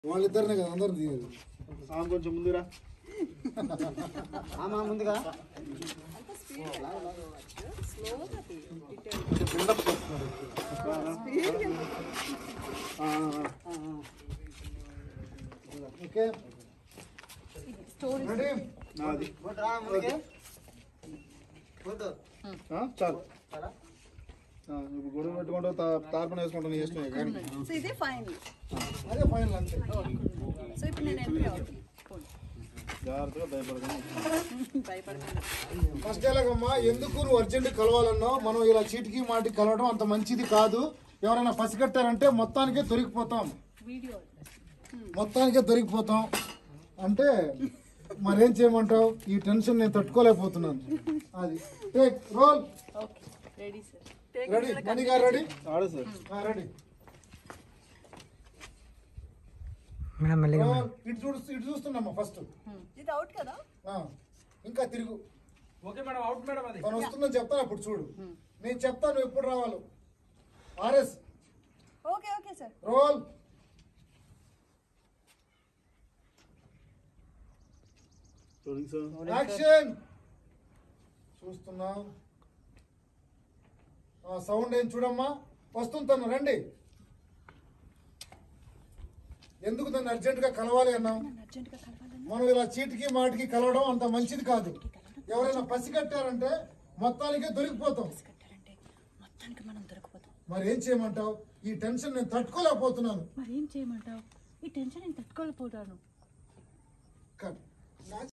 వాళ్ళిద్దరినే కదా అందరు తీయదు ఆమె కొంచెం ముందురా ఆమా ముందుగా బిల్డప్ చేస్తున్నారు ఆ, ఆ, ఓకే రెడీ ఆ, అది రా ముందుకే వద్దు ఆ, చాలు ఆ, ఇప్పుడు గొడవ పెట్టుకుంటూ తా- తార్పణ వేసుకుంటాను ఇష్టమే కానీ సో ఇదే ఫైనల్ అదే ఫైనల్ అంతే సో ఇప్పుడు నేను ఎంట్రీ అవుతుంది జాగ్రత్తగా భయపడకండి భయపడకుండా ఫస్ట్ ఎలాగమ్మా ఎందుకు నువ్వు అర్జెంట్ కలవాలన్నావు మనం ఇలా చీటికి మాటికి కలవడం అంత మంచిది కాదు ఎవరైనా పసిగట్టారంటే మొత్తానికే దొరికిపోతాం వీడియో మొత్తానికే దొరికిపోతాం అంటే మరేం చేయమంటావు ఈ టెన్షన్ నేను తట్టుకోలేకపోతున్నాను అది take roll okay ready sir ready Mani garu ready ఆడు సార్ రెడీ మేడం మెల్లిగా రోల్ ఇటు చూడు ఇటు చూస్తున్నామ్మా ఫస్ట్ ఇది అవుట్ కదా ఇంకా తిరుగు ఓకే మేడం అవుట్ మేడం అది తను వస్తుందని చెప్తాను అప్పుడు చూడు నేను చెప్తాను నువ్వు ఎప్పుడు రావాలి RS okay okay sir roll చూడండి సార్ యాక్షన్ చూస్తున్నాం ఆ సౌండ్ ఏం చూడమ్మా వస్తుంది తను రండి ఎందుకు దాన్ని అర్జెంటుగా కలవాలి అన్నాం అర్జెంట్గా కలవాలని మనం ఇలా చీటికి మాటికి కలవడం అంత మంచిది కాదు ఎవరైనా పసిగట్టారంటే మొత్తానికే దొరికిపోతాం కట్టారంటే మొత్తానికి మనం దొరికిపోతాం మరి ఏం చేయమంటావు ఈ టెన్షన్ నేను తట్టుకోలేకపోతున్నాను మరి ఏం చేయమంటావు ఈ టెన్షన్ నేను తట్టుకోలేకపోతాను కట్